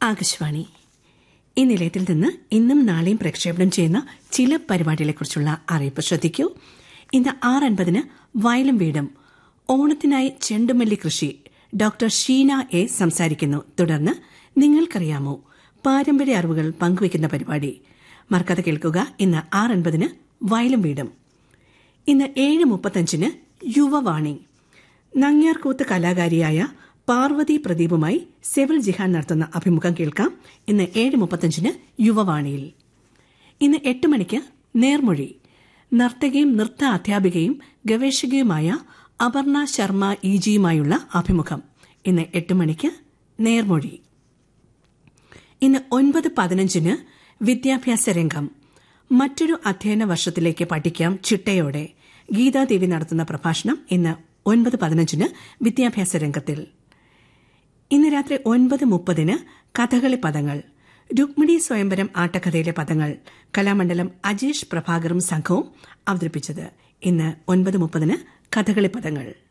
ആകാശവാണി ഈ നിലയത്തിൽ നിന്ന് ഇന്നും നാളെയും പ്രക്ഷേപണം ചെയ്യുന്ന ചില പരിപാടികളെക്കുറിച്ചുള്ള അറിയിപ്പ് ശ്രദ്ധിക്കൂ ഇന്ന് ആറ് അൻപതിന് വയലും വീടും ഓണത്തിനായി ചെണ്ടുമല്ലി കൃഷി ഡോക്ടർ ഷീന എ സംസാരിക്കുന്നു തുടർന്ന് നിങ്ങൾക്കറിയാമോ പാരമ്പര്യ അറിവുകൾ പങ്കുവയ്ക്കുന്ന പരിപാടി മറക്കാതെ കേൾക്കുക ഇന്ന് ആറ് അൻപതിന് വയലും വീടും ഇന്ന് ഏഴ് മുപ്പത്തഞ്ചിന് യുവവാണി നങ്ങ്യാർകൂത്ത് കലാകാരിയായ പാർവതി പ്രദീപുമായി സെവിൽ ജിഹാൻ നടത്തുന്ന അഭിമുഖം കേൾക്കാം ഇന്ന് ഏഴ് മുപ്പത്തഞ്ചിന് യുവവാണിയിൽ ഇന്ന് എട്ട് മണിക്ക് നേർമൊഴി നർത്തകിയും നൃത്ത അധ്യാപികയും ഗവേഷകയുമായ അപർണ ശർമ്മ ഇ ജിയുമായുള്ള അഭിമുഖം ഇന്ന് എട്ട് മണിക്ക് നേർമൊഴി ഇന്ന് ഒൻപത് പതിനഞ്ചിന് വിദ്യാഭ്യാസ രംഗം മറ്റൊരു അധ്യയന വർഷത്തിലേക്ക് പഠിക്കാം ചിട്ടയോടെ ഗീതാദേവി നടത്തുന്ന പ്രഭാഷണം ഇന്ന് ഒൻപത് പതിനഞ്ചിന് വിദ്യാഭ്യാസ രംഗത്തിൽ ഇന്ന് രാത്രി ഒൻപത് മുപ്പതിന് കഥകളി പദങ്ങൾ രുക്മിണി സ്വയംവരം ആട്ടക്കഥയിലെ പദങ്ങൾ കലാമണ്ഡലം അജേഷ് പ്രഭാകറും സംഘവും അവതരിപ്പിച്ചത് ഇന്ന് ഒൻപത് മുപ്പതിന് കഥകളി പദങ്ങൾ